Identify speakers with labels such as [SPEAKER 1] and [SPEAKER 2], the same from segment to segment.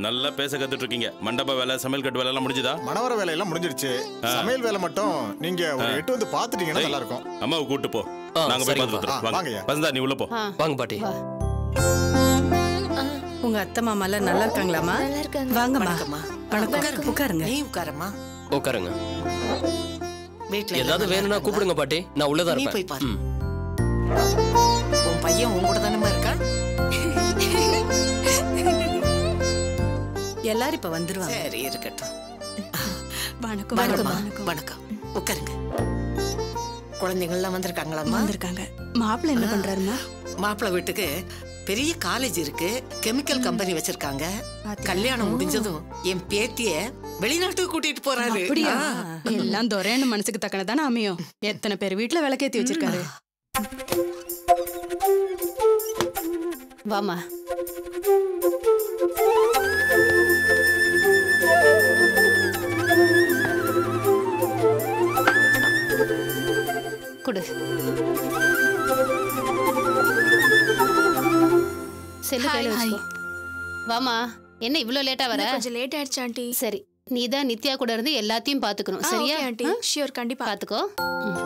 [SPEAKER 1] நல்லா பேச கத்துட்டு இருக்கீங்க மண்டப வேலை சமையல் கட்டு வேலை எல்லாம் முடிஞ்சுதா
[SPEAKER 2] மணவர வேலையெல்லாம் முடிஞ்சிருச்சு சமையல் வேலை மட்டும் நீங்க ஒரு எட்டு வந்து பாத்துட்டீங்கன்னா
[SPEAKER 1] ஏய்,
[SPEAKER 2] நல்லா இருக்கும்
[SPEAKER 1] அம்மாவை கூட்டு போ
[SPEAKER 3] ஆ,
[SPEAKER 1] நாங்க போய்
[SPEAKER 3] சரிங்கப்பா.
[SPEAKER 1] பார்த்துட்டு
[SPEAKER 2] ஆ,
[SPEAKER 1] வாங்க
[SPEAKER 2] வாங்கய்யா.
[SPEAKER 1] வசந்தா நீ உள்ள போ
[SPEAKER 4] ஆ
[SPEAKER 3] வாங்க பாட்டி
[SPEAKER 4] வா.
[SPEAKER 5] உங்க அத்தை மாமா எல்லாம் நல்லா இருக்காங்களாமா
[SPEAKER 6] நல்லா இருக்காங்க
[SPEAKER 5] வாங்கம்மா
[SPEAKER 7] வணக்கம்மா
[SPEAKER 5] வணக்கம் உட்காருங்க
[SPEAKER 7] நீ உட்காரம்மா
[SPEAKER 3] உட்காருங்க
[SPEAKER 7] வீட்டுல
[SPEAKER 3] ஏதாவது வேணும்னா கூப்பிடுங்க பாட்டி நான் உள்ளதா
[SPEAKER 7] நீ
[SPEAKER 3] இருப்பேன்
[SPEAKER 7] போய் பாரு
[SPEAKER 3] ம்.
[SPEAKER 7] உன் பையன் உன் கூட தானே இருக்கான்
[SPEAKER 5] எல்லாரும் இப்ப வந்துருவாங்க
[SPEAKER 7] சரி இருக்கட்டும்
[SPEAKER 5] வணக்கம்
[SPEAKER 7] வணக்கம்மா வணக்கம் உட்காருங்க குழந்தைங்கள்லாம் வந்திருக்காங்களாம்மா
[SPEAKER 5] வந்திருக்காங்க மாப்பிள்ளை என்ன பண்றாருமா
[SPEAKER 7] மாப்பிள்ளை வீட்டுக்கு பெரிய காலேஜ் இருக்கு கெமிக்கல் கம்பெனி வச்சிருக்காங்க கல்யாணம் முடிஞ்சதும் என் பேத்திய வெளிநாட்டுக்கு கூட்டிட்டு போறாரு
[SPEAKER 8] அப்படியா
[SPEAKER 7] ஆ.
[SPEAKER 8] எல்லாம் துரையன்னு மனசுக்கு தக்கனதானே அமையும் எத்தனை பேர் வீட்டுல விளக்கேத்தி வச்சிருக்காரு
[SPEAKER 4] வாமா குடு செல்லு கையில வச்சுக்கோ வாமா என்ன இவ்ளோ லேட்டா வர
[SPEAKER 6] கொஞ்சம் லேட் ஆயிடுச்சு ஆண்டி
[SPEAKER 4] சரி நீ தான் நித்யா கூட இருந்து எல்லாத்தையும் பாத்துக்கணும் சரியா
[SPEAKER 6] ஆண்டி
[SPEAKER 4] ஆ?
[SPEAKER 6] ஷியோர் கண்டிப்பா
[SPEAKER 4] பாத்துக்கோ ம்.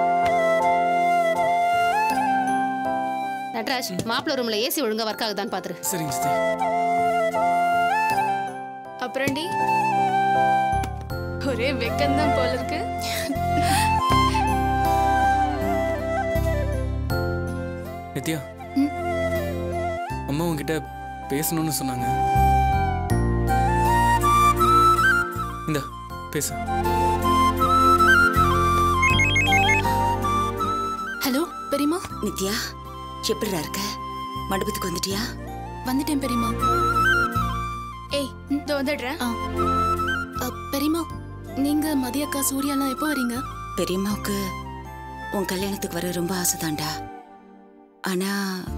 [SPEAKER 4] நட்ராஜ் மாப்பிள்ளை ரூம்ல ஏசி ஒழுங்கா ஒர்க் ஆகுதான்னு பாத்துரு
[SPEAKER 9] சரிங்க சித்தி
[SPEAKER 6] அப்புறம்டி ஒரே வெக்கம்தான் போல இருக்கு
[SPEAKER 9] நித்யா அம்மா உங்ககிட்ட பேசணும்னு சொன்னாங்க இந்த பேசு
[SPEAKER 8] ஹலோ பெரியமா
[SPEAKER 10] நித்யா எப்படிடா இருக்க மண்டபத்துக்கு வந்துட்டியா
[SPEAKER 8] வந்துட்டேன் பெரியமா
[SPEAKER 6] ஏய் இதோ வந்துடுறேன்
[SPEAKER 8] பெரியமா நீங்க மதியக்கா சூர்யாலாம் எப்போ வரீங்க
[SPEAKER 10] பெரியம்மாவுக்கு உன் கல்யாணத்துக்கு வர ரொம்ப ஆசைதான்டா ஆனா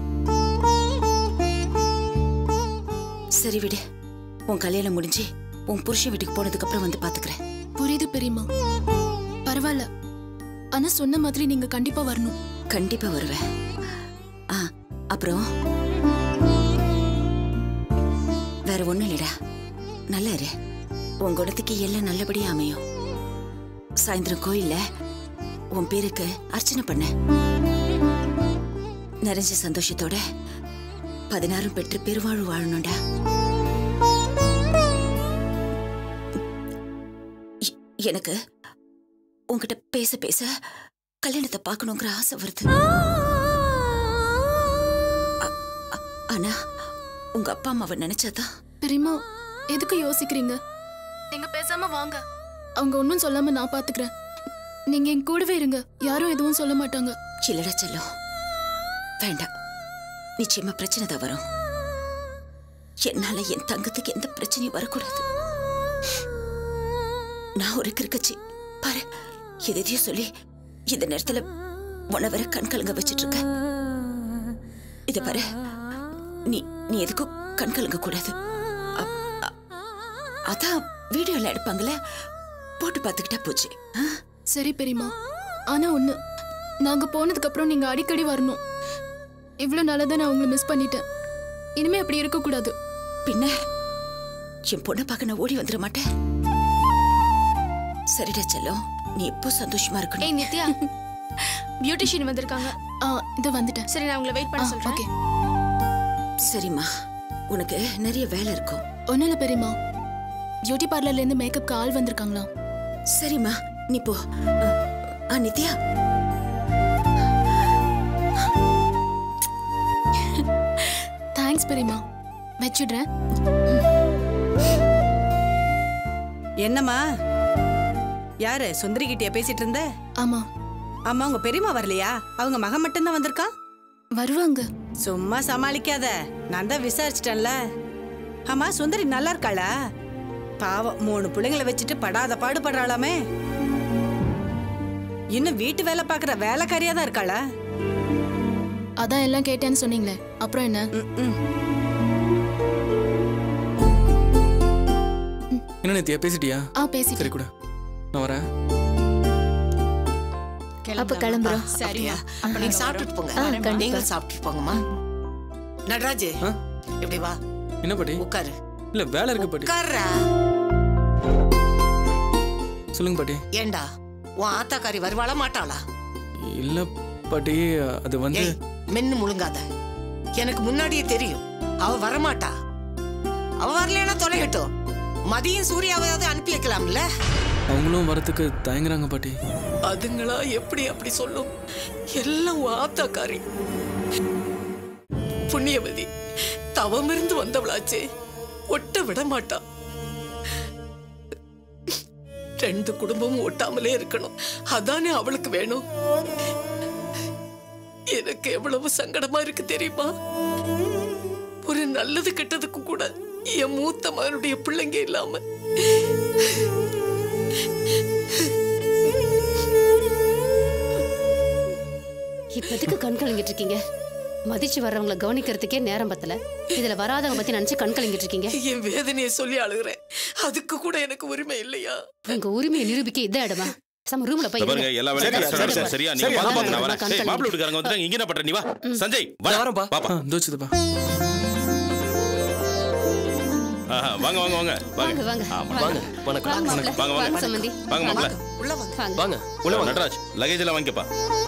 [SPEAKER 10] சரி விடு உன் கல்யாணம் முடிஞ்சு உன் புருஷன் வீட்டுக்கு போனதுக்கு அப்புறம் வந்து பாத்துக்கிறேன்
[SPEAKER 8] புரியுது பெரியமா பரவாயில்ல ஆனா சொன்ன மாதிரி நீங்க கண்டிப்பா வரணும்
[SPEAKER 10] கண்டிப்பா வருவேன் ஆ அப்புறம் வேற ஒண்ணும் இல்லடா நல்லா இரு உன் குணத்துக்கு எல்லாம் நல்லபடியா அமையும் சாயந்தரம் கோயில்ல உன் பேருக்கு அர்ச்சனை பண்ண நிறைஞ்ச சந்தோஷத்தோட பதினாறும் பெற்று பெருவாழ்வு வாழணும்டா எ- எனக்கு உன்கிட்ட பேச பேச கல்யாணத்தை பார்க்கணுங்கிற ஆசை வருது அ- அ- ஆனா உங்க அப்பா அம்மாவை நினைச்சாதான்
[SPEAKER 8] பெரியமா எதுக்கு யோசிக்கிறீங்க நீங்க பேசாம வாங்க அவங்க ஒன்றும் சொல்லாம நான் பாத்துக்கிறேன் நீங்க என் கூடவே இருங்க யாரும் எதுவும் சொல்ல மாட்டாங்க
[SPEAKER 10] இல்லடா செல்லம் வேண்டாம் நிச்சயமா பிரச்சனை தான் வரும் என்னால என் தங்கத்துக்கு எந்த பிரச்சனையும் வரக்கூடாது நான் ஒரு கிறுக்கச்சி பாரு எதையும் சொல்லி இந்த நேரத்துல உன்னை வேற கண் கலங்க வச்சிட்டு இருக்க இத பாரு நீ நீ எதுக்கும் கண் கலங்க கூடாது அ- அ- அதான் வீடியோல எடுப்பாங்கல்ல போட்டு பார்த்துக்கிட்டா போச்சு ஆ?
[SPEAKER 8] சரி பெரியமா ஆனா ஒண்ணு நாங்க போனதுக்கு அப்புறம் நீங்க அடிக்கடி வரணும் இவ்வளவு நாளா நான் உங்களை மிஸ் பண்ணிட்டேன் இனிமே அப்படி இருக்க கூடாது
[SPEAKER 10] பின்ன என் பொண்ணை பார்க்க நான் ஓடி வந்துட மாட்டேன் சரிடா செல்லம் நீ எப்போ சந்தோஷமா
[SPEAKER 6] ஏய்
[SPEAKER 10] இருக்கணும்
[SPEAKER 6] நித்யா பியூட்டிஷியன் வந்திருக்காங்க
[SPEAKER 8] ஆ இது வந்துட்டேன்
[SPEAKER 6] சரி நான் உங்களை வெயிட் பண்ண சொல்றேன்
[SPEAKER 8] ஓகே
[SPEAKER 10] சரிம்மா உனக்கு நிறைய வேலை இருக்கும்
[SPEAKER 8] ஒன்றும் இல்லை பெரியமா பியூட்டி பார்லர்ல இருந்து மேக்கப்க்கு ஆள் வந்திருக்காங்களாம்
[SPEAKER 10] சரிம்மா நீ போ ஆ நித்யா
[SPEAKER 8] தேங்க்ஸ் பெரியமா வச்சிடுறேன்
[SPEAKER 5] என்னம்மா யாரு சுந்தரி கிட்டயா பேசிட்டு இருந்த
[SPEAKER 8] ஆமா
[SPEAKER 5] ஆமா உங்க பெரியம்மா வரலையா அவங்க மகன் மட்டும்தான் வந்திருக்கா
[SPEAKER 8] வருவாங்க
[SPEAKER 5] சும்மா சமாளிக்காத நான் தான் விசாரிச்சிட்டேன்ல ஆமா சுந்தரி நல்லா இருக்காளா பாவம் மூணு பிள்ளைங்களை வச்சுட்டு படாத பாடுபடுறாளாமே இன்னும் வீட்டு வேலை பார்க்குற வேலைக்காரியா தான் இருக்காளா
[SPEAKER 8] அதான் எல்லாம் கேட்டேன்னு சொன்னீங்களே அப்புறம் என்ன
[SPEAKER 5] ம், ம்.
[SPEAKER 9] என்ன நித்யா பேசிட்டியா
[SPEAKER 8] ஆ பேசி
[SPEAKER 9] சரி கூட நான் வரேன்
[SPEAKER 6] அப்ப கிளம்புறோம்
[SPEAKER 7] அப்படியா அப்ப நீங்க சாப்பிட்டுட்டு போங்க
[SPEAKER 6] ஆ, கண்டிப்பா.
[SPEAKER 7] நீங்க சாப்பிட்டுட்டு போங்கம்மா நடராஜ்
[SPEAKER 9] ஆ?
[SPEAKER 7] இப்படி வா
[SPEAKER 9] என்ன பாட்டி
[SPEAKER 7] உட்காரு
[SPEAKER 9] இல்ல வேலை இருக்கு பாட்டி
[SPEAKER 7] உட்கார்றா
[SPEAKER 9] சொல்லுங்க பாட்டி
[SPEAKER 7] ஏண்டா உன் ஆத்தாக்காரி வருவாளா மாட்டாளா
[SPEAKER 9] இல்ல பாட்டி அது வந்து
[SPEAKER 7] ஏய் மென்னு முழுங்காத எனக்கு முன்னாடியே தெரியும் அவ வரமாட்டா அவ வரலன்னா தொலைகட்டும் மதியம் சூர்யாவையாவது அனுப்பி வைக்கலாம்ல
[SPEAKER 9] அவங்களும் வரத்துக்கு தயங்குறாங்க பாட்டி
[SPEAKER 7] அதுங்களா எப்படி அப்படி சொல்லும் எல்லாம் உன் ஆத்தாக்காரி புண்ணியவதி தவமிருந்து வந்தவளாச்சே ஒட்ட விட மாட்டா ரெண்டு குடும்பமும் ஒட்டாமலே இருக்கணும் அதானே அவளுக்கு வேணும் எனக்கு எவ்வளவு சங்கடமா இருக்கு தெரியுமா ஒரு நல்லது கெட்டதுக்கு கூட என் மூத்த மகனுடைய பிள்ளைங்க இல்லாம
[SPEAKER 4] இப்ப எதுக்கு கண் கலங்கிட்டு இருக்கீங்க மதிச்சு வர்றவங்கள கவனிக்கிறதுக்கே நேரம் பத்தல இதுல வராதவங்க பத்தி நினைச்சு கண் கலங்கிட்டு இருக்கீங்க
[SPEAKER 7] என் வேதனையை சொல்லி அழுகிறேன் அதுக்கு கூட எனக்கு உரிமை இல்லையா
[SPEAKER 4] உங்க உரிமையை நிரூபிக்க இதான் இடமா சம ரூம்ல போய்
[SPEAKER 1] இதோ பாருங்க
[SPEAKER 4] இருங்க.
[SPEAKER 1] எல்லா வேலையும்
[SPEAKER 4] சரி,
[SPEAKER 1] கரெக்டா
[SPEAKER 4] சரி,
[SPEAKER 1] நடக்கும் சரியா நீங்க
[SPEAKER 4] சரி,
[SPEAKER 1] பாத்து பாருங்க நான்
[SPEAKER 4] நான்
[SPEAKER 1] வரேன்
[SPEAKER 4] கண்
[SPEAKER 1] ஏய், மாப்பிள்ளை
[SPEAKER 4] கலங்கிட்டு
[SPEAKER 1] வீட்டுக்காரங்க வந்துட்டாங்க இங்க என்ன பண்ற நீ வா சஞ்சய் வா
[SPEAKER 3] வரேன்ப்பா.
[SPEAKER 1] பாப்பா
[SPEAKER 9] தோச்சுதுப்பா
[SPEAKER 1] ஆஹா, வாங்க வாங்க வாங்க
[SPEAKER 4] வாங்க வாங்க
[SPEAKER 1] ஆமா.
[SPEAKER 3] வாங்க வணக்கம்
[SPEAKER 4] வாங்க மாப்பிள்ளை.
[SPEAKER 1] வாங்க, வாங்க.
[SPEAKER 4] வாங்க சம்மந்தி
[SPEAKER 1] வாங்க மாப்பிள்ளை
[SPEAKER 7] உள்ள வாங்க
[SPEAKER 4] வாங்க
[SPEAKER 3] வாங்க உள்ள வாங்க
[SPEAKER 1] நடராஜ் லகேஜ் எல்லாம் வாங்கிக்கப்பா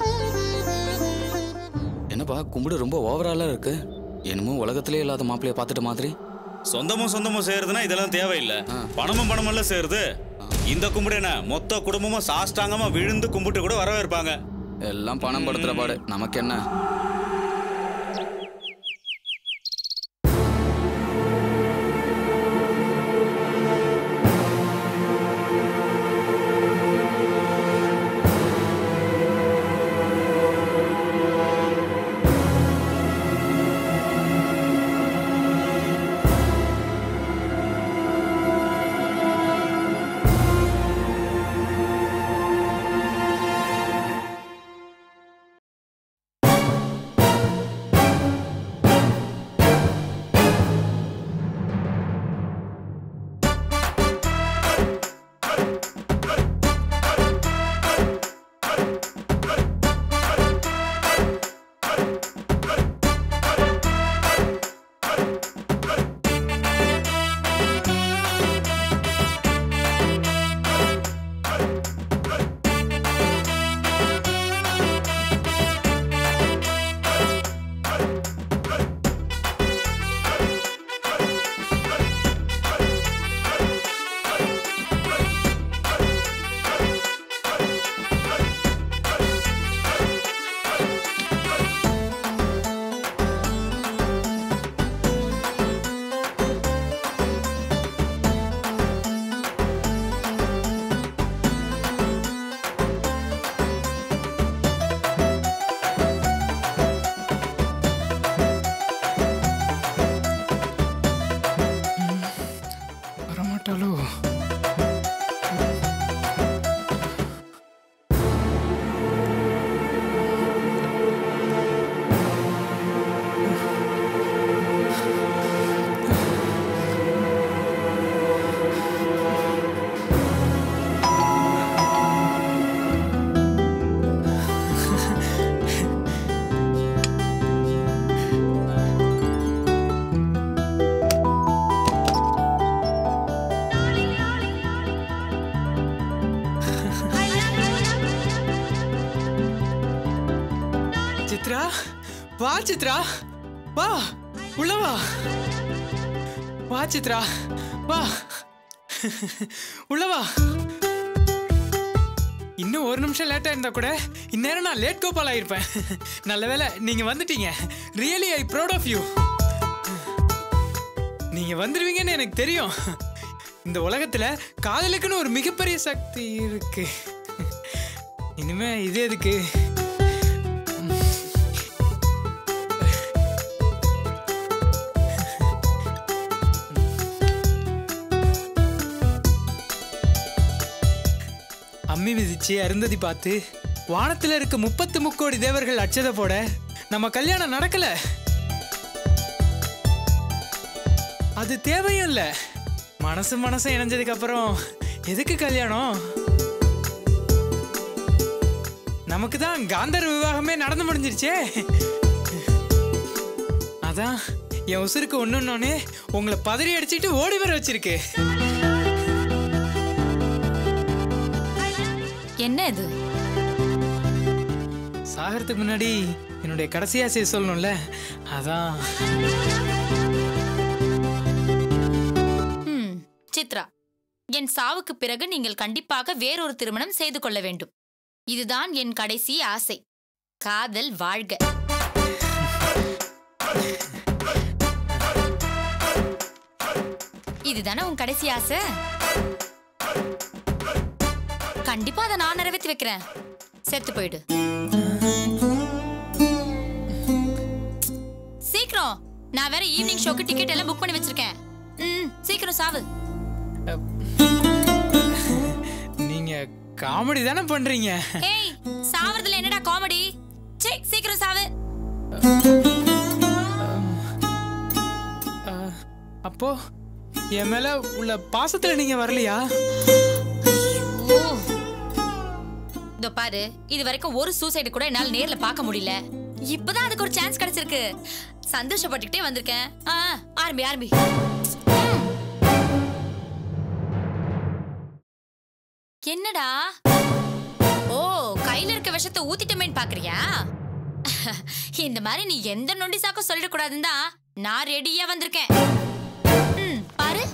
[SPEAKER 11] என்னப்பா கும்பிடு ரொம்ப ஓவராலா இருக்கு என்னமோ உலகத்திலே இல்லாத மாப்பிளைய பார்த்துட்ட மாதிரி
[SPEAKER 12] சொந்தமும் சொந்தமும் செய்யறதுனா இதெல்லாம் தேவையில்லை பணமும் பணமெல்லாம் செய்யறது இந்த கும்பிடு என்ன மொத்த குடும்பமும் சாஷ்டாங்கமா விழுந்து கும்பிட்டு கூட வரவேற்பாங்க
[SPEAKER 11] எல்லாம் பணம் படுத்துற பாடு நமக்கு என்ன
[SPEAKER 9] வரமாட்டாளோ
[SPEAKER 13] சித்ரா வா சித்ரா வா உள்ள வா வா சித்ரா வா உள்ள வா இன்னும் ஒரு நிமிஷம் லேட்டா இருந்தா கூட இந்நேரம் நான் லேட் கோபால் ஆயிருப்பேன் நல்ல வேளை நீங்க வந்துட்டீங்க really I proud of you நீங்க வந்துருவீங்கன்னு எனக்கு தெரியும் இந்த உலகத்துல காதலுக்குன்னு ஒரு மிகப்பெரிய சக்தி இருக்கு இனிமே இது எதுக்கு அம்மி மிதிச்சு அருந்ததி பார்த்து வானத்துல இருக்க முப்பத்து முக்கோடி தேவர்கள் அச்சதை போட நம்ம கல்யாணம் நடக்கல அது தேவையும் இல்ல மனசு மனசு இணைஞ்சதுக்கு அப்புறம் எதுக்கு கல்யாணம் நமக்கு தான் காந்தர் விவாகமே நடந்து முடிஞ்சிருச்சே அதான் என் உசுருக்கு ஒன்னொன்னே உங்களை பதறி அடிச்சிட்டு ஓடி வர வச்சிருக்கு
[SPEAKER 14] என்ன இது
[SPEAKER 13] சாகறதுக்கு முன்னாடி என்னுடைய கடைசி ஆசையை சொல்லணும்ல அதான்
[SPEAKER 14] ம், சித்ரா என் சாவுக்கு பிறகு நீங்கள் கண்டிப்பாக வேறொரு திருமணம் செய்து கொள்ள வேண்டும் இதுதான் என் கடைசி ஆசை காதல் வாழ்க இதுதானே உன் கடைசி ஆசை கண்டிப்பா அதை நான் நிறைவேற்றி வைக்கிறேன் செத்து போயிடு சீக்கிரம் நான் வேற ஈவினிங் ஷோக்கு டிக்கெட் எல்லாம் புக் பண்ணி வச்சிருக்கேன் ம் சீக்கிரம் சாவு
[SPEAKER 13] நீங்க காமெடி தானே பண்றீங்க
[SPEAKER 14] ஏய் சாவறதுல என்னடா காமெடி சே சீக்கிரம் சாவு
[SPEAKER 13] அஹ், அப்போ என் மேல உள்ள பாசத்துல நீங்க வரலையா
[SPEAKER 14] ஓ இதோ பாரு இது வரைக்கும் ஒரு சூசைடு கூட என்னால நேர்ல பார்க்க முடியல இப்பதான் அதுக்கு ஒரு சான்ஸ் கிடைச்சிருக்கு சந்தோஷப்பட்டுக்கிட்டே வந்திருக்கேன் ஆ ஆரம்பி ஆரம்பி ம். என்னடா ஓ கையில இருக்க விஷத்தை ஊத்திட்டமேன்னு பாக்குறியா இந்த மாதிரி நீ எந்த நொண்டி சாக்கும் சொல்லிடக்கூடாதுன்னு தான் நான் ரெடியா வந்திருக்கேன் ம், பாரு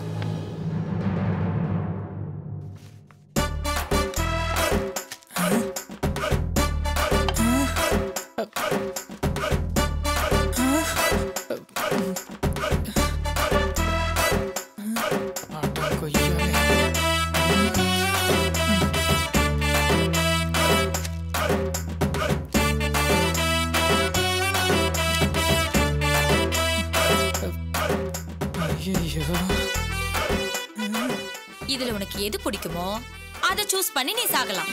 [SPEAKER 13] ஐயோ
[SPEAKER 14] இதுல உனக்கு எது பிடிக்குமோ அதை சூஸ் பண்ணி நீ சாகலாம்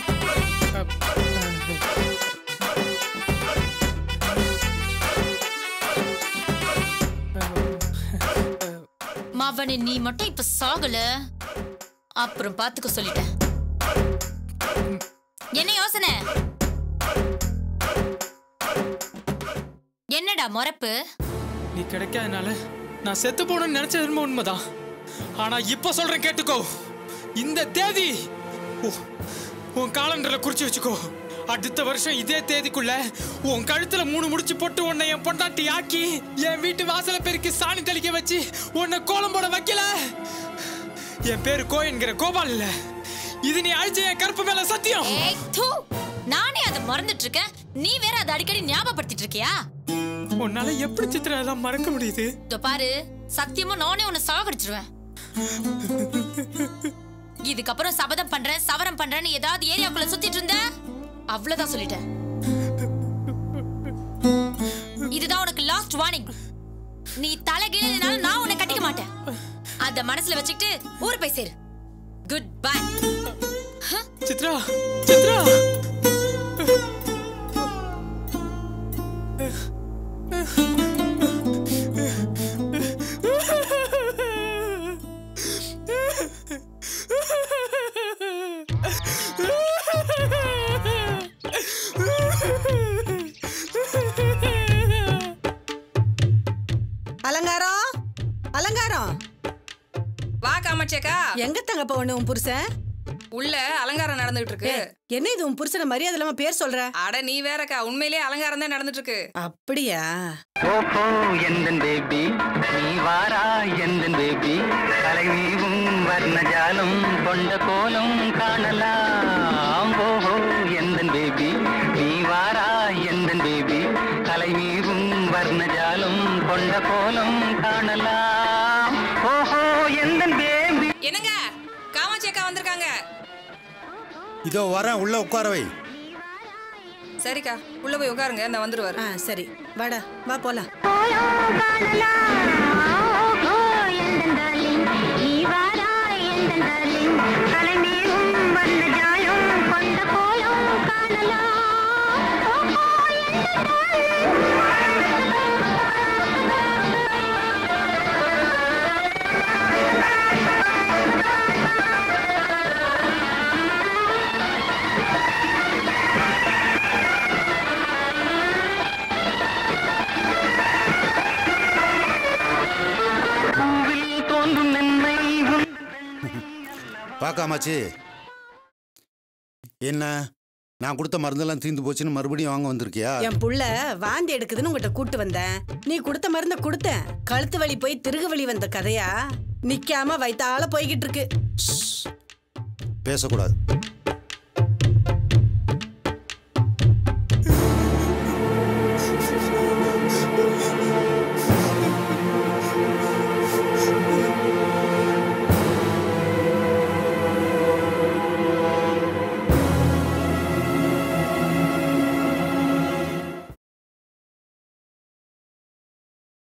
[SPEAKER 14] மவனே நீ மட்டும் இப்ப சாகல அப்புறம் பாத்துக்க சொல்லிட்டேன் என்ன யோசனை என்னடா மொறப்பு
[SPEAKER 13] நீ கிடைக்காதனால நான் செத்து போகணும்னு நினைச்சது என்னமோ உண்மைதான் ஆனா இப்ப சொல்றேன் கேட்டுக்கோ இந்த தேதி உ- உன் காலண்டர்ல குறிச்சு வச்சுக்கோ அடுத்த வருஷம் இதே தேதிக்குள்ள உன் கழுத்துல மூணு முடிச்சு போட்டு உன்னை என் பொண்டாட்டி ஆக்கி என் வீட்டு வாசல பெருக்கி சாணி தெளிக்க வச்சு உன்னை கோலம் போட வைக்கல என் பேரு கோயன்கிற கோபால் இல்ல இது நீ அழிச்ச என் கருப்பு மேல சத்தியம்
[SPEAKER 14] ஏய், தூ. நானே அதை மறந்துட்டு இருக்கேன் நீ வேற அதை அடிக்கடி ஞாபகப்படுத்திட்டு இருக்கியா
[SPEAKER 13] உன்னால எப்படி சித்திரம் எல்லாம் மறக்க முடியுது
[SPEAKER 14] இதோ பாரு சத்தியமா நானே உன்னை சாகடிச்சிருவேன் இதுக்கப்புறம் சபதம் பண்றேன் சவரம் பண்றேன்னு ஏதாவது ஏரியாக்குள்ள சுத்திட்டு இருந்த அவ்வளவுதான் சொல்லிட்டேன் இதுதான் உனக்கு லாஸ்ட் வார்னிங் நீ தலை கீழனால நான் உன்னை கட்டிக்க மாட்டேன் அத மனசுல வச்சுக்கிட்டு ஊர் போய் சேரு குட் பை
[SPEAKER 13] சித்ரா சித்ரா
[SPEAKER 5] அலங்காரம் அலங்காரம்
[SPEAKER 15] வா காமாட்சியக்கா
[SPEAKER 5] எங்க தங்க போன உன் புருஷன்
[SPEAKER 15] உள்ள அலங்காரம் நடந்துட்டு இருக்கு
[SPEAKER 5] என்ன இது உன் புருஷனை மரியாதை இல்லாம பேர் சொல்ற
[SPEAKER 15] அட நீ வேறக்கா உண்மையிலேயே அலங்காரம் தான் நடந்துட்டு இருக்கு
[SPEAKER 5] அப்படியா
[SPEAKER 16] ஓஹோ எந்தன் பேபி நீ வாரா எந்தன் பேபி கலைவீவும் வர்ணஜாலம் கொண்ட கோலம் காணலாம் ஓஹோ எந்தன் பேபி நீ வாரா எந்தன் பேபி கலைவீவும் வர்ணஜாலம் கொண்ட கோலம் காணலாம் ஓஹோ எந்தன் பேபி
[SPEAKER 15] என்னங்க காமாட்சி அக்கா வந்திருக்காங்க
[SPEAKER 17] இதோ வரேன் உள்ள உட்கார வை
[SPEAKER 15] சரிக்கா உள்ள போய் உட்காருங்க இந்த வந்துருவாரு
[SPEAKER 5] ஆ சரி வாடா வா போலாம்
[SPEAKER 16] ஓ
[SPEAKER 17] பார்க்காமாச்சு என்ன நான் கொடுத்த மருந்தெல்லாம் தீர்ந்து போச்சுன்னு மறுபடியும் வாங்க வந்திருக்கியா
[SPEAKER 5] என் புள்ள வாந்தி எடுக்குதுன்னு உங்ககிட்ட கூட்டு வந்தேன் நீ கொடுத்த மருந்த கொடுத்தேன் கழுத்து வலி போய் திருகு வலி வந்த கதையா நிக்காம வைத்தால போய்கிட்டு இருக்கு
[SPEAKER 17] பேசக்கூடாது